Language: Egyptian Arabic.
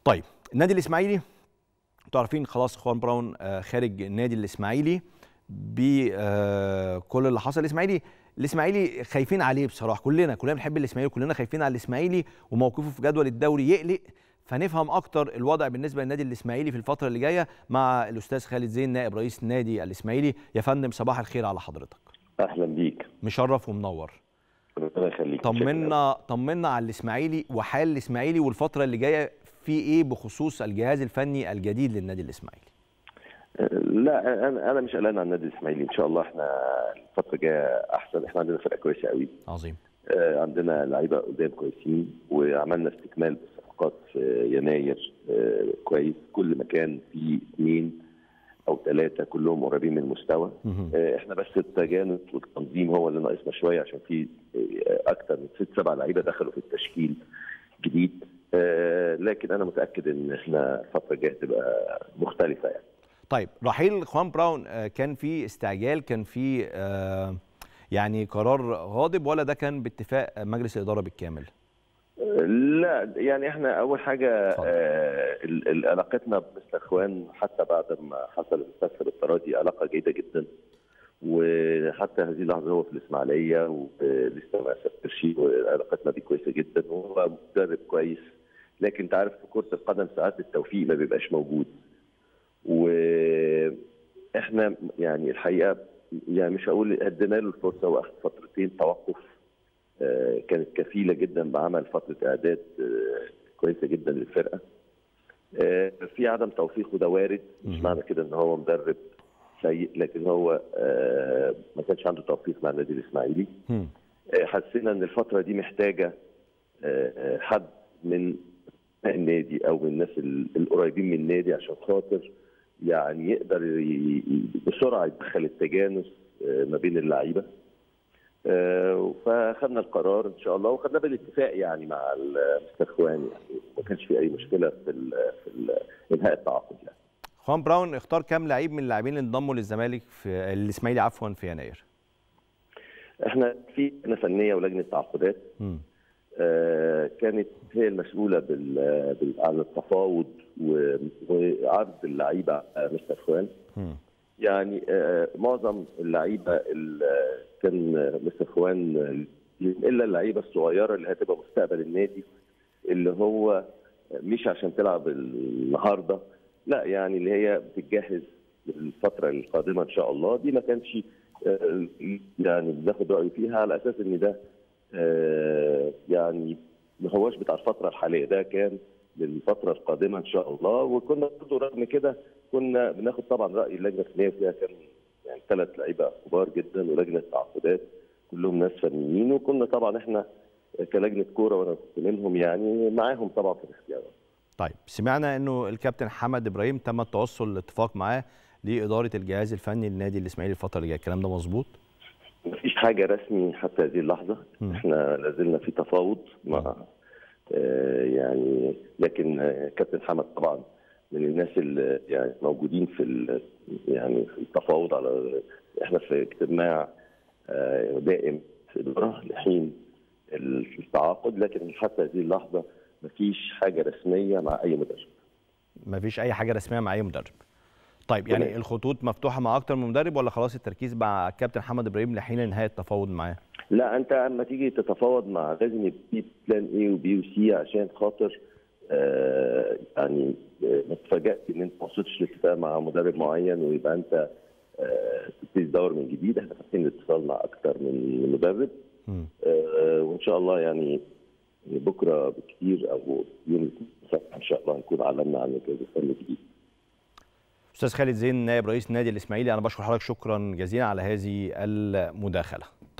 طيب النادي الاسماعيلي انتوا عارفين خلاص خوان براون آه، خارج النادي الاسماعيلي بكل اللي حصل الاسماعيلي الاسماعيلي خايفين عليه بصراحه كلنا كلنا بنحب الاسماعيلي كلنا خايفين على الاسماعيلي وموقفه في جدول الدوري يقلق فنفهم اكتر الوضع بالنسبه للنادي الاسماعيلي في الفتره اللي جايه مع الاستاذ خالد زين نائب رئيس نادي الاسماعيلي يا فندم صباح الخير على حضرتك اهلا بيك مشرف ومنور ربنا يخليك طمنا طمنا على الاسماعيلي وحال الاسماعيلي والفتره اللي جايه في ايه بخصوص الجهاز الفني الجديد للنادي الاسماعيلي لا انا انا مش قلقان على النادي الاسماعيلي ان شاء الله احنا الفتره الجايه احسن احنا عندنا فرقه كويسه قوي عظيم آه، عندنا لعيبه قدام كويسين وعملنا استكمال بالصفقات في يناير آه، كويس كل مكان فيه اثنين او ثلاثه كلهم قريبين من المستوى مهم. آه، احنا بس التجانس والتنظيم هو اللي ناقصنا شويه عشان في آه، اكتر من ست سبع لعيبه دخلوا في التشكيل جديد آه، لكن انا متاكد ان احنا الفتره الجايه تبقى مختلفه يعني طيب رحيل خوان براون آه، كان في استعجال كان في آه، يعني قرار غاضب ولا ده كان باتفاق مجلس الاداره بالكامل لا يعني احنا اول حاجه اتفضل. آه ال- ال- علاقتنا بمستر اخوان حتى بعد ما حصل المستشفى بالتراضي علاقه جيده جدا وحتى هذه اللحظه هو في الاسماعيليه ولسه ما سافرش وعلاقتنا بيه كويسه جدا وهو مدرب كويس لكن انت عارف في كره القدم ساعات التوفيق ما بيبقاش موجود واحنا يعني الحقيقه يعني مش هقول ادينا له الفرصه واخد فترتين توقف آه، كانت كفيله جدا بعمل فتره اعداد آه، كويسه جدا للفرقه آه، في عدم توفيق وده وارد مش مهم. معنى كده ان هو مدرب سيء لكن هو آه، ما كانش عنده توفيق مع النادي الاسماعيلي هم. آه، حسينا ان الفتره دي محتاجه آه، آه، حد من النادي او من الناس ال- القريبين من النادي عشان خاطر يعني يقدر ي- ي- بسرعه يدخل التجانس آه، ما بين اللعيبه آه، فاخذنا القرار ان شاء الله وخدناه بالاتفاق يعني مع ال- مستر خوان يعني ما كانش في اي مشكله في ال في ال انهاء التعاقد يعني خوان براون اختار كام لعيب من اللاعبين اللي انضموا للزمالك في الاسماعيلي عفوا في يناير احنا في لجنه فنيه ولجنه تعاقدات هم. آه، كانت هي المسؤوله بال بال- عن التفاوض و- وعرض اللعيبه على مستر خوان هم. يعني آه، معظم اللعيبه اللي كان مستر خوان الا اللعيبه الصغيره اللي هتبقى مستقبل النادي اللي هو مش عشان تلعب النهارده لا يعني اللي هي بتتجهز للفتره القادمه ان شاء الله دي ما كانش آه، يعني بناخد رايه فيها على اساس ان ده آه، يعني ما هوش بتاع الفتره الحاليه ده كان للفتره القادمه ان شاء الله وكنا برضه رغم كده كنا بناخد طبعا راي اللجنه الفنيه فيها كان يعني ثلاث لعيبه كبار جدا ولجنه تعاقدات كلهم ناس فنيين وكنا طبعا احنا كلجنه كوره وانا كنت منهم يعني معاهم طبعا في الاختيارات طيب سمعنا انه الكابتن حمد ابراهيم تم التوصل لاتفاق معاه لاداره الجهاز الفني للنادي الاسماعيلي الفتره اللي جايه الكلام ده مظبوط مفيش حاجه رسمي حتى هذه اللحظه مم. احنا لازلنا في تفاوض مع آه يعني لكن آه كابتن حمد طبعا من الناس اللي يعني موجودين في ال- يعني في التفاوض على احنا في اجتماع آه دائم في الاداره لحين التعاقد لكن حتى هذه اللحظه مفيش حاجه رسميه مع اي مدرب مفيش اي حاجه رسميه مع اي مدرب طيب يعني تمام. الخطوط مفتوحه مع اكتر من مدرب ولا خلاص التركيز مع الكابتن حمد ابراهيم لحين انهاء التفاوض معاه لا انت اما تيجي تتفاوض مع لازم يبقى في بلان اي وبي وسي عشان خاطر آه يعني آه، ما تتفاجئش ان انت ما وصلتش لاتفاق مع مدرب معين ويبقى انت آه تبتدي تدور من جديد احنا فاتحين الاتصال مع اكتر من مدرب مم. آه وان شاء الله يعني بكره بكتير او يوم السبت ان شاء الله نكون اعلنا عن الجهاز الفني الجديد استاذ خالد زين نائب رئيس نادي الاسماعيلي انا بشكر حضرتك شكرا جزيلا على هذه المداخله